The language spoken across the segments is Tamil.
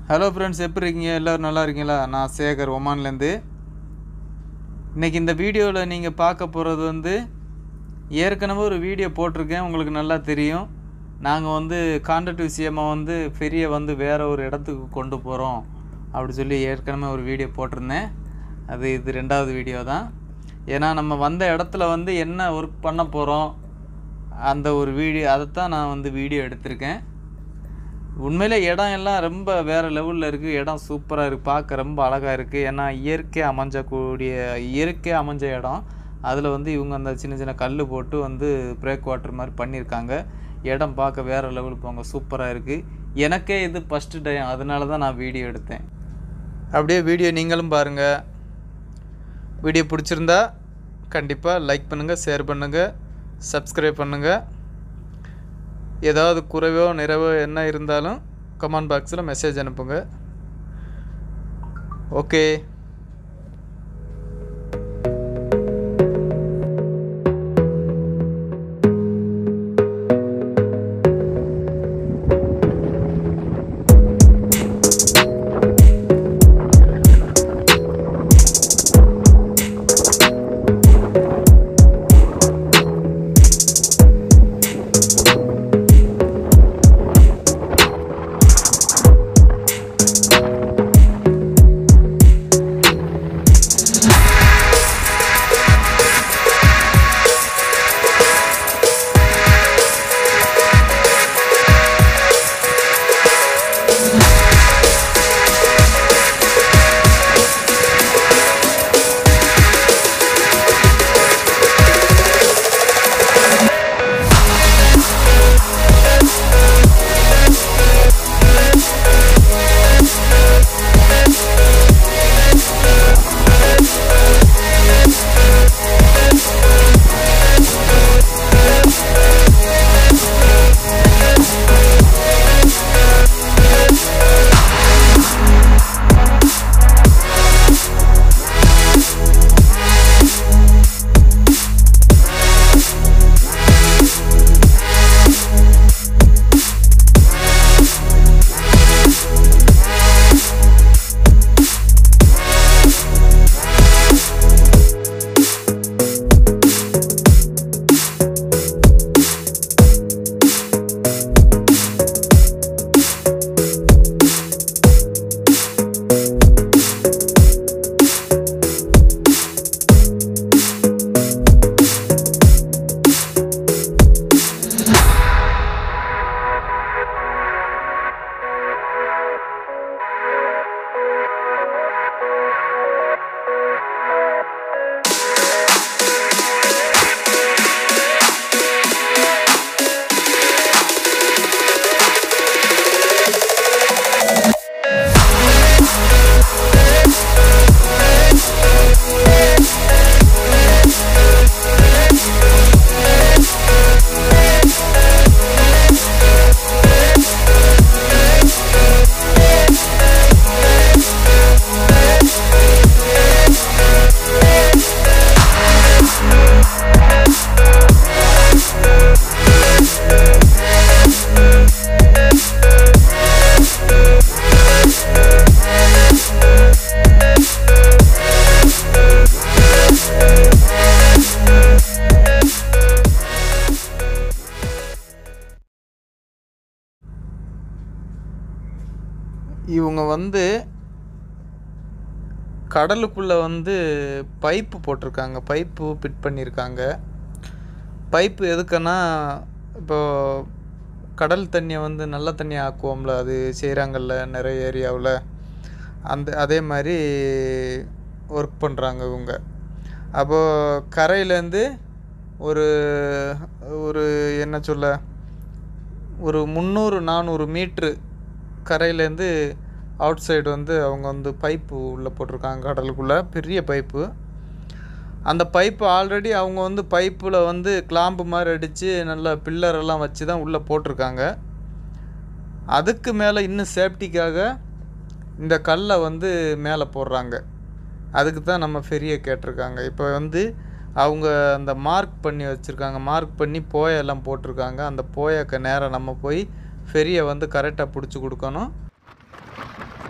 ஹலோ ஃப்ரெண்ட்ஸ் எப்படி இருக்கீங்க எல்லோரும் நல்லா இருக்கீங்களா நான் சேகர் ஒமான்லேருந்து இன்றைக்கி இந்த வீடியோவில் நீங்கள் பார்க்க போகிறது வந்து ஏற்கனவே ஒரு வீடியோ போட்டிருக்கேன் உங்களுக்கு நல்லா தெரியும் நாங்கள் வந்து கான்ட்ராக்ட் விஷயமாக வந்து ஃபெரியை வந்து வேறு ஒரு இடத்துக்கு கொண்டு போகிறோம் அப்படி சொல்லி ஏற்கனவே ஒரு வீடியோ போட்டிருந்தேன் அது இது ரெண்டாவது வீடியோ தான் ஏன்னா நம்ம வந்த இடத்துல வந்து என்ன ஒர்க் பண்ண போகிறோம் அந்த ஒரு வீடியோ அதைத்தான் நான் வந்து வீடியோ எடுத்திருக்கேன் உண்மையிலே இடம் எல்லாம் ரொம்ப வேறு லெவலில் இருக்குது இடம் சூப்பராக இருக்குது பார்க்க ரொம்ப அழகாக இருக்குது ஏன்னா இயற்கை அமைஞ்சக்கூடிய இயற்கை அமைஞ்ச இடம் அதில் வந்து இவங்க அந்த சின்ன சின்ன கல் போட்டு வந்து பிரேக் வாட்டர் மாதிரி பண்ணியிருக்காங்க இடம் பார்க்க வேறு லெவல் போங்க சூப்பராக இருக்குது எனக்கே இது ஃபஸ்ட்டு டைம் அதனால தான் நான் வீடியோ எடுத்தேன் அப்படியே வீடியோ நீங்களும் பாருங்கள் வீடியோ பிடிச்சிருந்தா கண்டிப்பாக லைக் பண்ணுங்கள் ஷேர் பண்ணுங்கள் சப்ஸ்கிரைப் பண்ணுங்கள் ஏதாவது குறைவோ நிறைவோ என்ன இருந்தாலும் கமெண்ட் பாக்ஸில் மெசேஜ் அனுப்புங்க ஓகே இவங்க வந்து கடலுக்குள்ளே வந்து பைப்பு போட்டிருக்காங்க பைப்பு ஃபிட் பண்ணியிருக்காங்க பைப்பு எதுக்குன்னா இப்போ கடல் தண்ணியை வந்து நல்ல தண்ணி ஆக்குவோம்ல அது செய்கிறாங்கல்ல நிறைய ஏரியாவில் அந்த அதே மாதிரி ஒர்க் பண்ணுறாங்க இவங்க அப்போது கரையிலேருந்து ஒரு ஒரு என்ன சொல்ல ஒரு முந்நூறு நானூறு மீட்ரு கரையிலேருந்து அவுட் சைடு வந்து அவங்க வந்து பைப்பு உள்ளே போட்டிருக்காங்க கடலுக்குள்ளே பெரிய பைப்பு அந்த பைப்பு ஆல்ரெடி அவங்க வந்து பைப்பில் வந்து கிளாம்பு மாதிரி அடித்து நல்ல பில்லரெல்லாம் வச்சு தான் உள்ளே போட்டிருக்காங்க அதுக்கு மேலே இன்னும் சேஃப்டிக்காக இந்த கல்லை வந்து மேலே போடுறாங்க அதுக்கு தான் நம்ம ஃபெரியை கேட்டிருக்காங்க இப்போ வந்து அவங்க அந்த மார்க் பண்ணி வச்சுருக்காங்க மார்க் பண்ணி போயெல்லாம் போட்டிருக்காங்க அந்த போயக்க நேரம் நம்ம போய் ஃபெரியை வந்து கரெக்டாக பிடிச்சி கொடுக்கணும்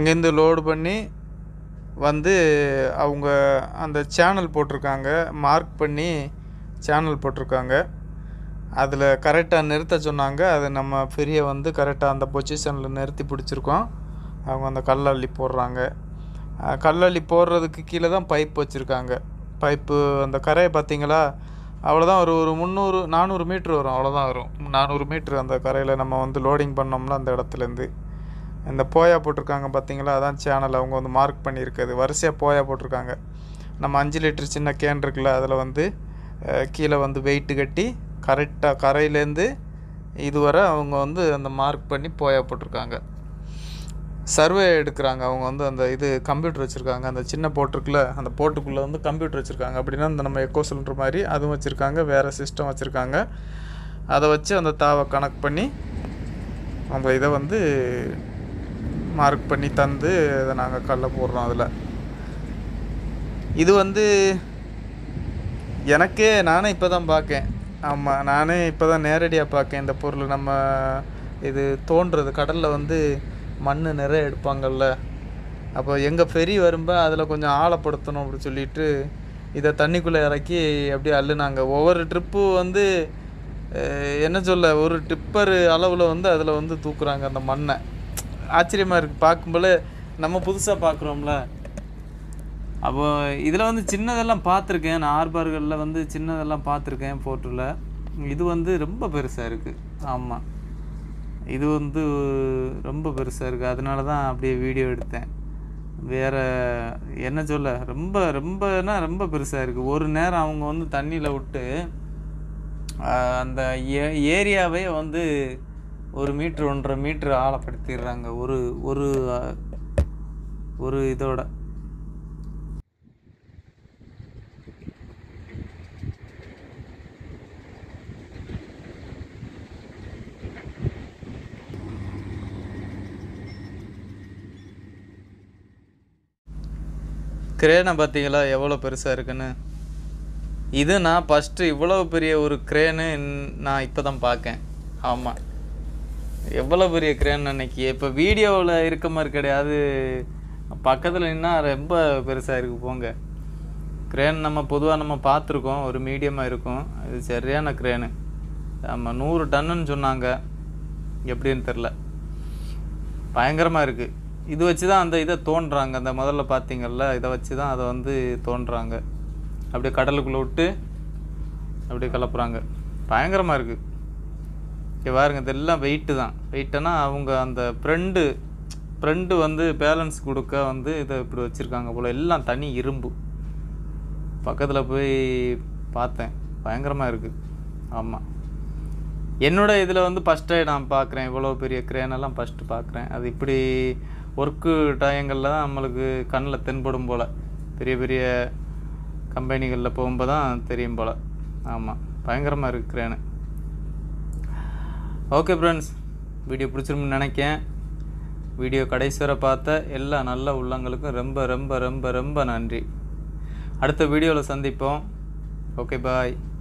அங்கேருந்து லோடு பண்ணி வந்து அவங்க அந்த சேனல் போட்டிருக்காங்க மார்க் பண்ணி சேனல் போட்டிருக்காங்க அதில் கரெக்டாக நிறுத்த சொன்னாங்க அதை நம்ம பெரிய வந்து கரெக்டாக அந்த பொசிஷனில் நிறுத்தி பிடிச்சிருக்கோம் அவங்க அந்த கல்லள்ளி போடுறாங்க அஹ் கல்லள்ளி போடுறதுக்கு கீழே தான் பைப் வச்சுருக்காங்க பைப்பு அந்த கரையை பார்த்தீங்களா அவ்வளோதான் ஒரு ஒரு முந்நூறு நானூறு மீட்ரு வரும் அவ்வளோதான் வரும் நானூறு மீட்ரு அந்த கரையில் நம்ம வந்து லோடிங் பண்ணோம்னா அந்த இடத்துலேருந்து இந்த போயா போட்டிருக்காங்க பார்த்தீங்களா அதான் சேனல் அவங்க வந்து மார்க் பண்ணியிருக்குது வரிசையாக போயா போட்டிருக்காங்க நம்ம அஞ்சு லிட்டர் சின்ன கேன் இருக்குல்ல அதில் வந்து அஹ், கீழே வந்து வெயிட்டு கட்டி கரெக்டாக கரையிலேருந்து இதுவரை அவங்க வந்து அந்த மார்க் பண்ணி போயா போட்டிருக்காங்க சர்வே எடுக்கிறாங்க அவங்க வந்து அந்த இது கம்ப்யூட்டர் வச்சுருக்காங்க அந்த சின்ன போட்டிருக்குல அந்த போட்டுக்குள்ளே வந்து கம்ப்யூட்டர் வச்சுருக்காங்க அப்படின்னா இந்த நம்ம எக்கோ சிலிண்டர் மாதிரி அதுவும் வச்சுருக்காங்க வேறு சிஸ்டம் வச்சுருக்காங்க அதை வச்சு அந்த தாவை கணக்கு பண்ணி அவங்க இதை வந்து மார்க் பண்ணி தந்து இதை நாங்கள் கல்ல போடுறோம் அதில் இது வந்து எனக்கே நானே இப்போ தான் பார்க்கேன் ஆமாம் நானே இப்போ தான் நேரடியாக பார்க்கேன் இந்த பொருள் நம்ம இது தோன்றுறது கடலில் வந்து மண் நிறைய எடுப்பாங்கல்ல அப்போ எங்கள் ஃபெரி வரும்போ அதில் கொஞ்சம் ஆழப்படுத்தணும் அப்படின்னு சொல்லிட்டு இதை தண்ணிக்குள்ளே இறக்கி அப்படியே அள்ளுனாங்க ஒவ்வொரு ட்ரிப்பு வந்து அஹ், என்ன சொல்ல ஒரு டிப்பர் அளவில் வந்து அதில் வந்து தூக்குறாங்க அந்த மண்ணை ஆச்சரியமாக இருக்குது பார்க்கும்போல நம்ம புதுசாக பார்க்குறோம்ல அப்போ இதில் வந்து சின்னதெல்லாம் பார்த்துருக்கேன் நான் ஆர்பார்களில் வந்து சின்னதெல்லாம் பார்த்துருக்கேன் போர்ட்டில் இது வந்து ரொம்ப பெருசாக இருக்குது ஆமாம் இது வந்து ரொம்ப பெருசாக இருக்குது அதனால தான் அப்படியே வீடியோ எடுத்தேன் வேற என்ன சொல்ல ரொம்ப ரொம்பனா ரொம்ப பெருசாக இருக்குது ஒரு நேரம் அவங்க வந்து தண்ணியில் விட்டு ஆஹ், அந்த ஏ ஏரியாவே வந்து ஒரு மீட்ரு ஒன்றரை மீட்ரு ஆழப்படுத்திடுறாங்க ஒரு ஒரு ஆஹ், ஒரு இதோட கிரேனை பார்த்தீங்களா எவ்வளோ பெருசாக இருக்குன்னு இது நான் ஃபஸ்ட்டு இவ்வளோ பெரிய ஒரு கிரேனு நான் இப்போ தான் பார்க்கேன் ஆமாம் எவ்வளோ பெரிய கிரேன் அன்னைக்கு இப்போ வீடியோவில் இருக்க மாதிரி கிடையாது பக்கத்தில் நின்னா ரொம்ப பெருசாக இருக்கு போங்க கிரேன் நம்ம பொதுவாக நம்ம பார்த்துருக்கோம் ஒரு மீடியமாக இருக்கும் இது சரியான கிரேனு ஆமாம் நூறு டன்னுன்னு சொன்னாங்க எப்படின்னு தெரில பயங்கரமாக இருக்குது இது வச்சு தான் அந்த இதை தோன்றுறாங்க அந்த முதல்ல பார்த்தீங்கல்ல இதை வச்சு தான் அதை வந்து தோன்றுறாங்க அப்படியே கடலுக்குள்ளே விட்டு அப்படியே கலப்புறாங்க பயங்கரமாக இருக்குது இங்கே பாருங்க இதெல்லாம் வெயிட்டு தான் வெயிட்டுனா அவங்க அந்த ஃப்ரெண்டு ஃப்ரெண்டு வந்து பேலன்ஸ் கொடுக்க வந்து இதை இப்படி வச்சுருக்காங்க போல் எல்லாம் தனி இரும்பு பக்கத்தில் போய் பார்த்தேன் பயங்கரமாக இருக்குது ஆமாம் என்னோட இதில் வந்து ஃபஸ்ட்டே நான் பார்க்குறேன் இவ்வளோ பெரிய கிரேனெல்லாம் ஃபஸ்ட்டு பார்க்குறேன் அது இப்படி ஒர்க்கு டயங்களில் தான் நம்மளுக்கு கண்ணில் தென்படும் போல் பெரிய பெரிய கம்பெனிகளில் போகும்போது தான் தெரியும் போல் ஆமாம் பயங்கரமாக இருக்கு கிரேனு ஓகே ஃப்ரெண்ட்ஸ் வீடியோ பிடிச்சிருக்குன்னு நினைக்கேன் வீடியோ கடைசி வரை பார்த்த எல்லா நல்ல உள்ளங்களுக்கும் ரொம்ப ரொம்ப ரொம்ப ரொம்ப நன்றி அடுத்த வீடியோவில் சந்திப்போம் ஓகே பாய்